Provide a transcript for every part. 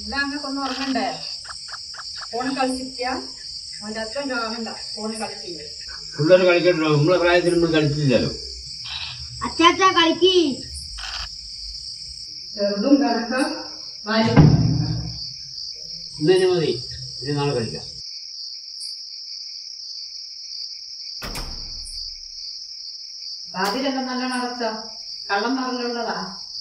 എല്ലാം അങ്ങക്കൊന്നും ഉറങ്ങണ്ടേ ഫോൺ കളിച്ചിരിക്കുക അവന്റെ അച്ഛൻ കാണണ്ട ഫോൺ കളിക്കുന്നത് പിള്ളേർ കളിക്കട്ടോ നമ്മളെ പ്രായത്തിൽ നമ്മൾ കളിച്ചില്ലല്ലോ അച്ചാച്ചാ കളിക്ക് ചെറുതും കണക്ക വരും ഇന്ന് തന്നെ മതി ഇനി നാളെ കളിക്കാം വാതിലെല്ലാം നല്ല അടച്ചോ കള്ളം പറഞ്ഞുള്ളതാ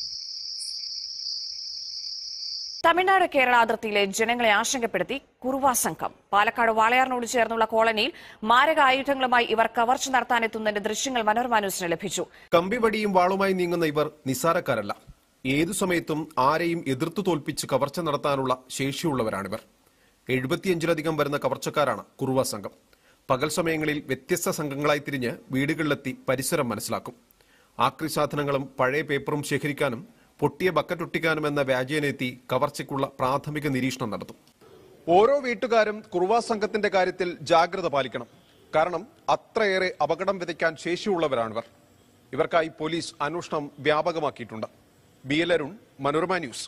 തമിഴ്നാട് കേരള അതിർത്തിയിലെ ജനങ്ങളെ ആശങ്കപ്പെടുത്തി കുറുവ സംഘം പാലക്കാട് വാളയാറിനോട് ചേർന്നുള്ള കോളനിയിൽ മാരക ആയുധങ്ങളുമായി ഇവർ കവർച്ച നടത്താനെത്തുന്നതിന്റെ ദൃശ്യങ്ങൾ മനോരമ ന്യൂസിന് ലഭിച്ചു കമ്പിവടിയും വാളുമായി നീങ്ങുന്ന ഇവർ നിസ്സാരക്കാരല്ല ഏതു സമയത്തും ആരെയും എതിർത്തു തോൽപ്പിച്ച് കവർച്ച നടത്താനുള്ള ശേഷിയുള്ളവരാണിവർ എഴുപത്തിയഞ്ചിലധികം വരുന്ന കവർച്ചക്കാരാണ് കുറുവ സംഘം പകൽ സമയങ്ങളിൽ വ്യത്യസ്ത സംഘങ്ങളായി തിരിഞ്ഞ് വീടുകളിലെത്തി പരിസരം മനസ്സിലാക്കും ആക്രി സാധനങ്ങളും പഴയ പേപ്പറും ശേഖരിക്കാനും പൊട്ടിയ ബക്കറ്റ് ഒട്ടിക്കാനും എന്ന വ്യാജേനെത്തി കവർച്ചയ്ക്കുള്ള പ്രാഥമിക നിരീക്ഷണം നടത്തും ഓരോ വീട്ടുകാരും കുറുവാ സംഘത്തിന്റെ കാര്യത്തിൽ ജാഗ്രത പാലിക്കണം കാരണം അത്രയേറെ അപകടം വിതയ്ക്കാൻ ശേഷിയുള്ളവരാണിവർ ഇവർക്കായി പോലീസ് അന്വേഷണം വ്യാപകമാക്കിയിട്ടുണ്ട് B L Arun Manorama news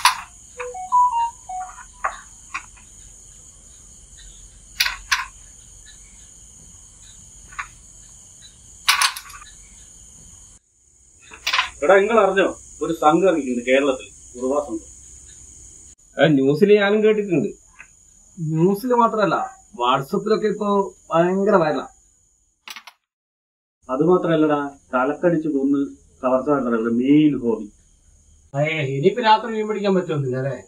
എടാ നിങ്ങൾ അറിഞ്ഞോ ഒരു സംഘം ഇറങ്ങിയിട്ടുണ്ട് കേരളത്തിൽ ഉറവാ സംഘം ന്യൂസിൽ ഞാനും കേട്ടിട്ടുണ്ട് ന്യൂസിൽ മാത്രമല്ല വാട്സപ്പിലൊക്കെ ഇപ്പോ ഭയങ്കര വയലാ അത് മാത്രല്ലടാ തലക്കടിച്ച് കൊന്ന് കവർച്ച നടത്തുന്നത് മെയിൻ ഹോബി ഇനിയിപ്പോ രാത്രി മീൻ പിടിക്കാൻ പറ്റുമെന്നില്ല അല്ലേ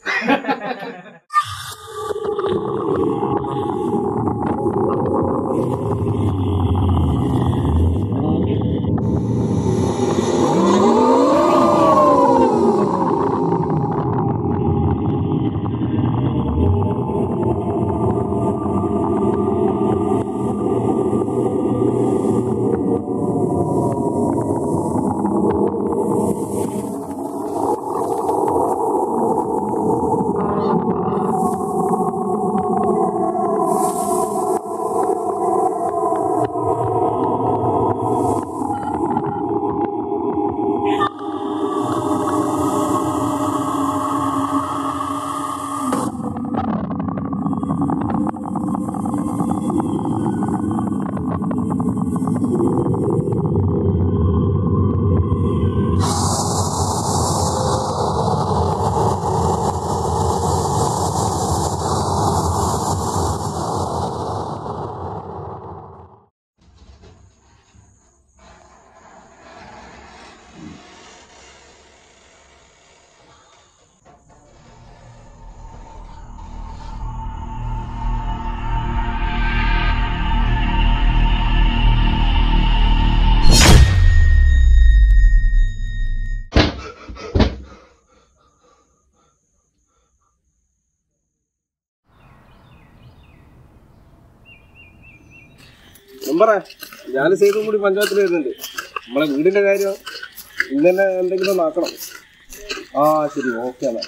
നമ്പറേ ഞാൻ സേതും കൂടി പഞ്ചായത്തിൽ വരുന്നുണ്ട് നമ്മളെ വീടിന്റെ കാര്യം ഇന്ന് തന്നെ എന്തെങ്കിലും നോക്കണം ആ ശരി ഓക്കെ എന്നാ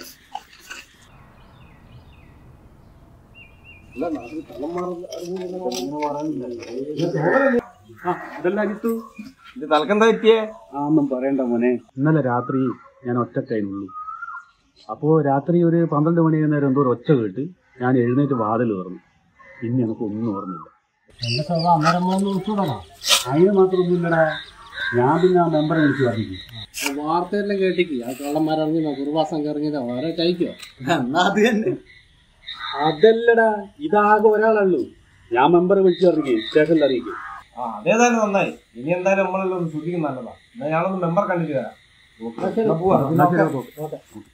ഇല്ല, നാട്ടിൽ കള്ളം ഇതെല്ലാം അജിത്തു ഇത് തലക്കെന്താ പറ്റിയേ ആ ഒന്നും പറയണ്ട മോനെ ഇന്നലെ രാത്രി ഞാൻ ഒറ്റക്കായിരുന്നു അപ്പോ രാത്രി ഒരു പന്ത്രണ്ട് മണി നേരം എന്തോ ഒരു ഒച്ച കേട്ട് ഞാൻ എഴുന്നേറ്റ് വാതിൽ തുറന്നു പിന്നെ എനിക്ക് ഒന്നും ഓർമ്മയില്ല എന്റെ സ്വഭാവം അന്നേരം വിളിച്ചുകൂടാ അതിന് മാത്രമൊന്നുമില്ലടാ ഞാൻ പിന്നെ ആ മെമ്പറെ വിളിച്ച് പറഞ്ഞു വാർത്തയെല്ലാം കേട്ടിക്ക് ആ കള്ളന്മാരിറങ്ങി കുറുവാസം ഇറങ്ങിയതാ വേറെ കഴിക്കോ എന്നാ അത് തന്നെ അതല്ലടാ ഇതാകെ ഒരാളുള്ളൂ ഞാൻ മെമ്പറെ വിളിച്ച് അറിയിക്കും സ്റ്റേഷനിൽ അറിയിക്കും ആ അതേതായാലും നന്നായി ഇനി എന്തായാലും നമ്മളെല്ലാം ഒന്ന് ശ്രദ്ധിക്കുന്ന നല്ലതാ എന്നാ ഞാനൊന്ന് മെമ്പർ കണ്ടിട്ട് വരാം എന്നാ പോവാ. എന്നാ ശരി, ഓക്കെ.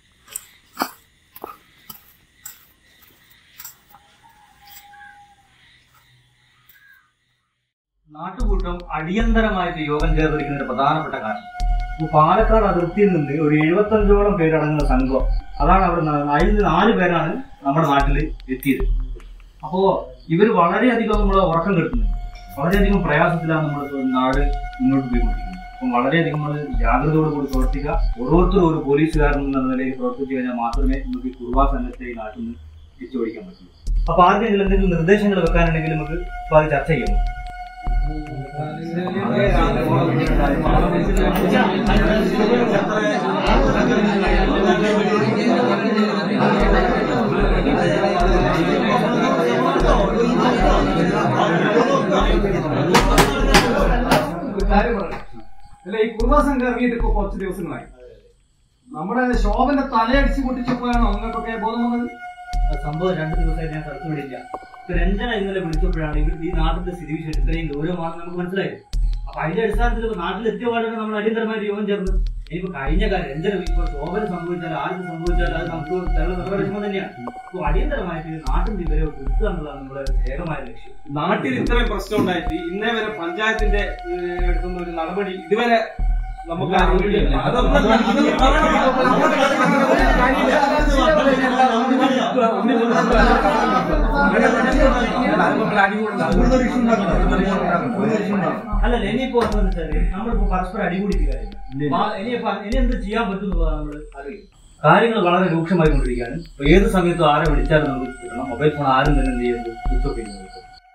നാട്ടുകൂട്ടം അടിയന്തരമായിട്ട് യോഗം ചേർന്നിരിക്കുന്ന ഒരു പ്രധാനപ്പെട്ട കാരണം ഇപ്പൊ പാലക്കാട് അതിർത്തിയിൽ നിന്ന് ഒരു എഴുപത്തഞ്ചോളം പേരടങ്ങുന്ന സംഘം അതാണ് അവിടെ ന- അതിൽ നാല് പേരാണ് നമ്മുടെ നാട്ടിൽ എത്തിയത് അപ്പോ ഇവർ വളരെയധികം നമ്മളെ ഉറക്കം കെട്ടുന്നുണ്ട് വളരെയധികം പ്രയാസത്തിലാണ് നമ്മുടെ നാട് മുന്നോട്ട് പോയിക്കൊണ്ടിരിക്കുന്നത് അപ്പം വളരെയധികം നമ്മൾ ജാഗ്രതയോട് കൂടി പ്രവർത്തിക്കുക ഓരോരുത്തരും ഒരു പോലീസുകാരൻ എന്ന നിലയിൽ പ്രവർത്തിച്ചു കഴിഞ്ഞാൽ മാത്രമേ നമുക്ക് ഈ കുർബാ സംഘത്തെ ഈ നാട്ടിൽ നിന്ന് തിരിച്ചോടിക്കാൻ പറ്റൂ അപ്പൊ ആർക്കെങ്കിലും എന്തെങ്കിലും നിർദ്ദേശങ്ങൾ വെക്കാനുണ്ടെങ്കിൽ നമുക്ക് ഇപ്പൊ അത് ചർച്ച ചെയ്യാം അതെ ഒരു കാര്യം പറയാം അല്ല ഈ കുർബാ സംഘം ഇറങ്ങിയിട്ട് ഇപ്പൊ കുറച്ച് ദിവസങ്ങളായി നമ്മുടെ ശോഭന്റെ തലയടിച്ച് പൊട്ടിച്ചപ്പോഴാണോ നിങ്ങൾക്കൊക്കെ ബോധം വന്നത് ആ സംഭവം രണ്ട് ദിവസമായി ഞാൻ സ്ഥലത്തുവിടില്ല ഇപ്പൊ രഞ്ജന ഇന്നലെ വിളിച്ചപ്പോഴാണ് ഇവിടെ ഈ നാട്ടിന്റെ സ്ഥിതിവിശേഷം ഇത്രയും ഗൗരവമാണെന്ന് നമുക്ക് മനസ്സിലായത് അപ്പൊ അതിന്റെ അടിസ്ഥാനത്തിൽ ഇപ്പൊ നാട്ടിലെത്തിയ പാടാണ് നമ്മൾ അടിയന്തരമായി യോഗം ചേർന്ന് ഇനിയിപ്പോ കഴിഞ്ഞ കാര്യം രഞ്ജന ഇപ്പൊ ശോഭന സംഭവിച്ചാൽ ആർക്ക് സംഭവിച്ചാൽ അത് നമുക്ക് നല്ല വിഷമം തന്നെയാണ് അപ്പൊ അടിയന്തരമായിട്ട് ഈ നാട്ടിന്റെ ഇവരെ കൊടുക്കുക എന്നുള്ളതാണ് നമ്മുടെ ഏകമായ ലക്ഷ്യം നാട്ടിൽ ഇത്രയും പ്രശ്നം ഉണ്ടായിട്ട് ഇന്നേ വരെ പഞ്ചായത്തിന്റെ ഏഹ്, എടുക്കുന്ന ഒരു നടപടി ഇതുവരെ നമുക്ക് അറിയില്ല അതൊന്നും അല്ല ഇനിയിപ്പോ എന്താന്ന് വെച്ചാല് നമ്മളിപ്പോ പരസ്പരം അടികൂടിയിട്ട് കാര്യമില്ല മാ- ഇനിയിപ്പോ ഇനി എന്ത് ചെയ്യാൻ പറ്റും എന്നുള്ളതാണ് നമ്മൾ ആലോചിക്കുന്നത് കാര്യങ്ങൾ വളരെ രൂക്ഷമായി കൊണ്ടിരിക്കുകയാണ് അപ്പൊ ഏത് സമയത്തും ആരെ വിളിച്ചാലും നമുക്ക് കിട്ടണം മൊബൈൽ ഫോൺ ആരും തന്നെ എന്ത് ചെയ്യുന്നത് സ്വിച്ച് ഓഫ് ചെയ്യുന്നത്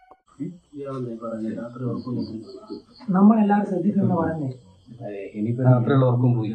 നമ്മളെല്ലാവരും ശ്രദ്ധിക്കണം പറഞ്ഞേ ഇനിയിപ്പോ രാത്രിയുള്ള ഉറക്കം പോയി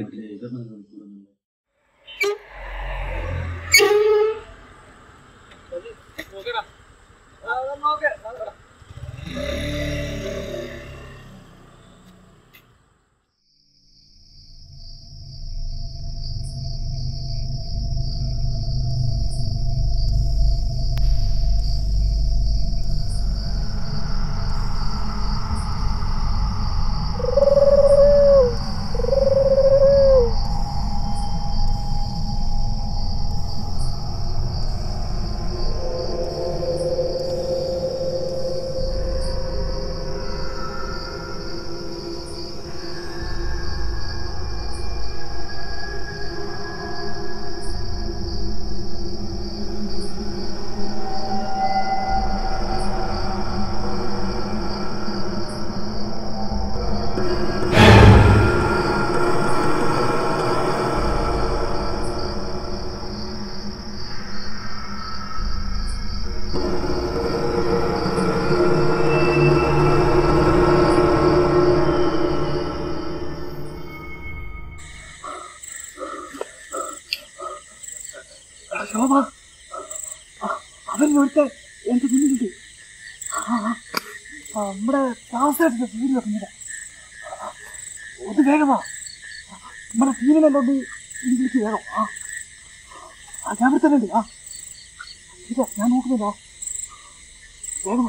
ശോഭ അവൻ ഒരുത്ത എന്റെ മുന്നിലുണ്ട് ആ, ആ, ആ, നമ്മുടെ താമസമായിട്ട് വീട് വെക്കുന്നില്ല ഒന്ന് വേഗമാ നമ്മുടെ ടീമിനെല്ലാം ഒന്ന് വിളിച്ച് വേഗം ആ ആ, ഞാൻ ഇവിടെ തന്നെ ഉണ്ട് ആ ഇല്ല ഞാൻ നോക്കുന്നില്ല വേഗമാ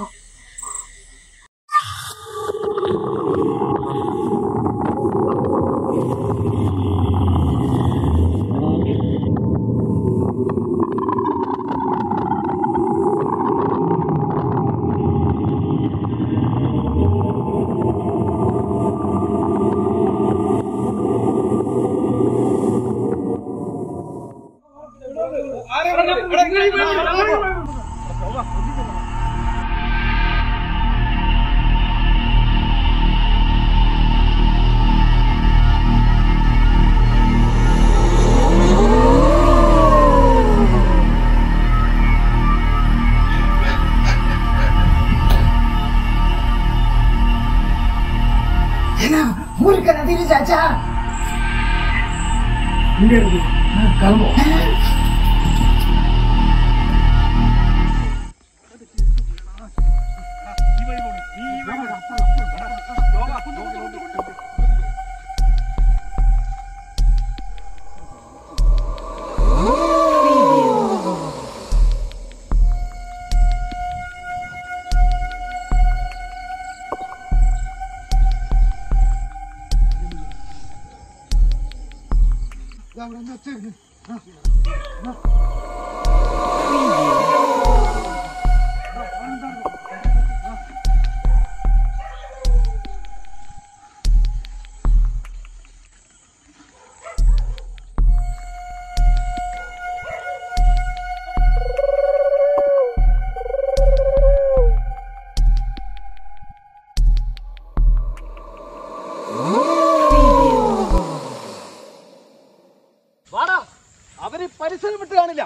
മുറുക്കൻ അതിന് ചാച്ചാ കിളമ്പോ വാടാ അവര് പരിസരം വിട്ട് കാണില്ല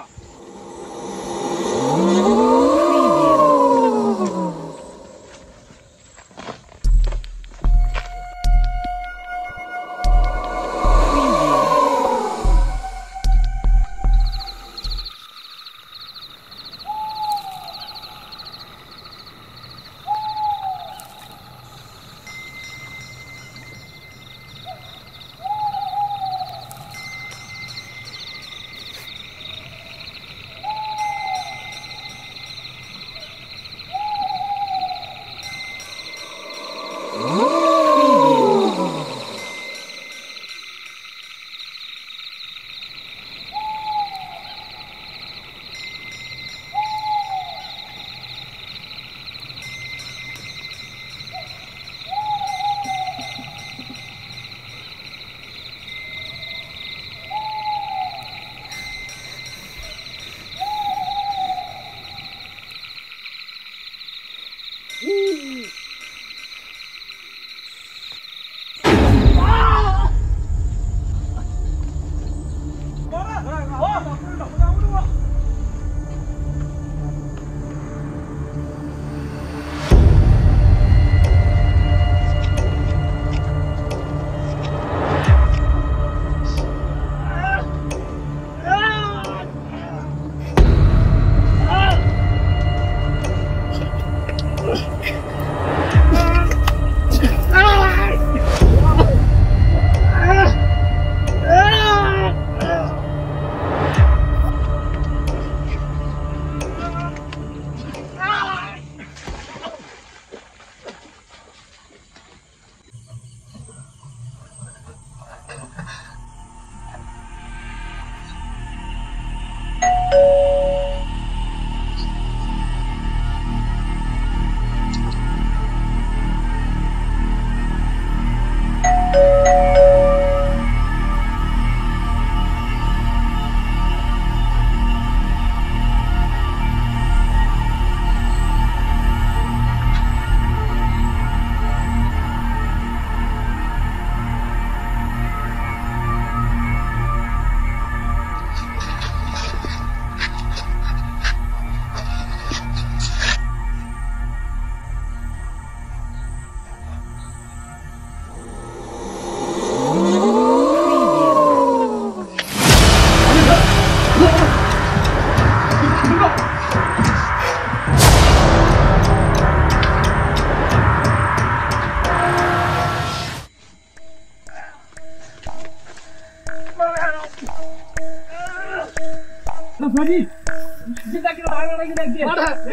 സജി ഇതാക്കി താഴെ ഇതാക്കി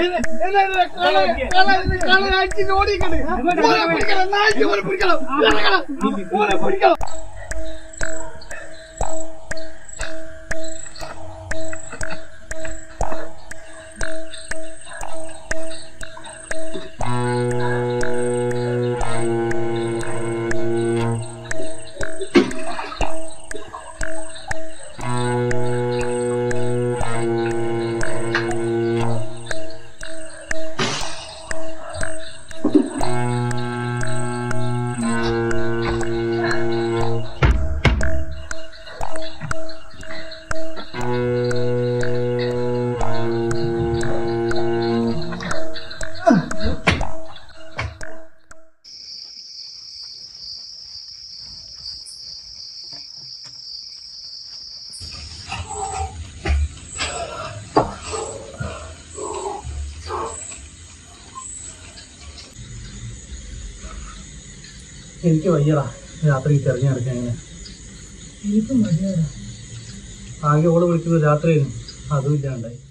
എനിക്ക് വയ്യടാ രാത്രി തിരഞ്ഞെടുക്കാൻ എങ്ങനെ എനിക്ക് മതിയാടാ ആകെ ഓള് വിളിക്കുന്നത് രാത്രിയായിരുന്നു അതും ഇല്ലാണ്ടായി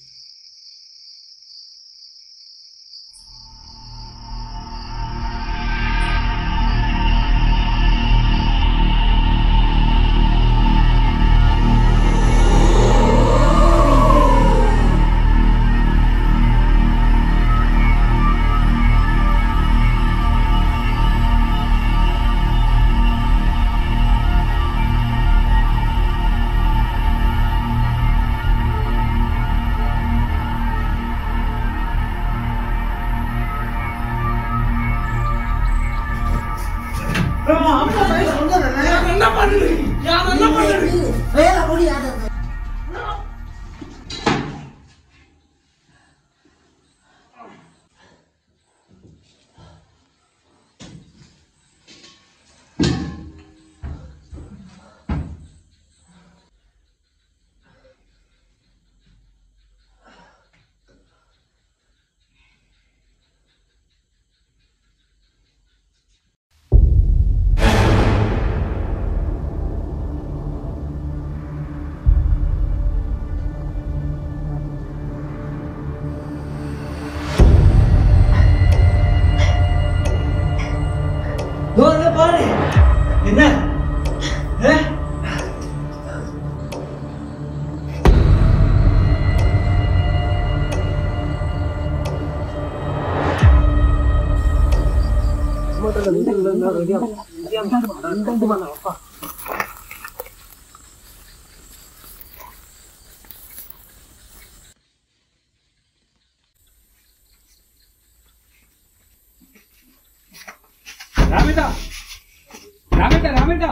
ராமேட்டா ராமேட்டா ராமேட்டா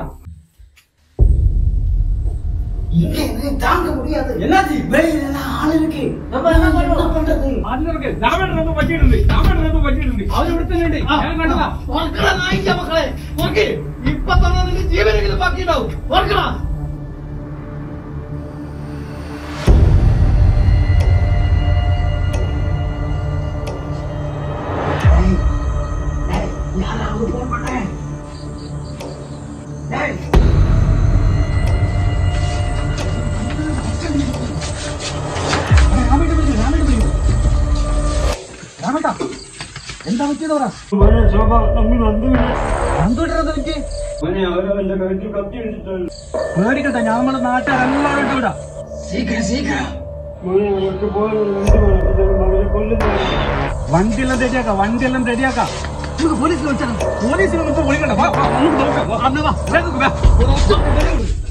தாங்க முடியாது என்னாச்சு வெளியில ஆள் இருக்கு நம்ம என்ன பண்றது அதுல இருக்கு ராமேட்டர் ரொம்ப வச்சிட்டு இருந்து ராமேட்டர் ரொம்ப வச்சிட்டு இருந்து அவர் விடுத்துட்டு கண்டதா മക്കളെ നായിക്ക മക്കളെ നോക്കി ഇപ്പൊ തന്നെ നിന്റെ ജീവനെങ്കിലും ബാക്കിയുണ്ടാവും ഓർക്കണം யாராவது போன் பண்ணேன் രാമേട്ടാ എന്താ പറ്റിയത് പറ ശോഭ നമ്മൾ വന്നു എന്തുകൊണ്ടിരുന്നത് പറ്റി അവരവന്റെ കഴുത്തിൽ കത്തി ഇട്ടിട്ടുണ്ട് പേടിക്കട്ടെ ഞാൻ നമ്മുടെ നാട്ടുകാരെല്ലാവരും ഇവിടെ சீக்கிரம் சீக்கிரம் മോനെ അവർക്ക് പോകാൻ വണ്ടി വേണം അവരെ കൊല്ലുന്നു വണ്ടിയെല്ലാം റെഡിയാക്കാം വണ്ടിയെല്ലാം റെഡിയാക്കാം നമുക്ക് പോലീസിൽ വെച്ചാൽ പോലീസിൽ നമുക്ക് വിളിക്കണ്ട വാ, വാ, നമുക്ക് നോക്കാം വാ, അന്ന് വാ, വേഗം വാ.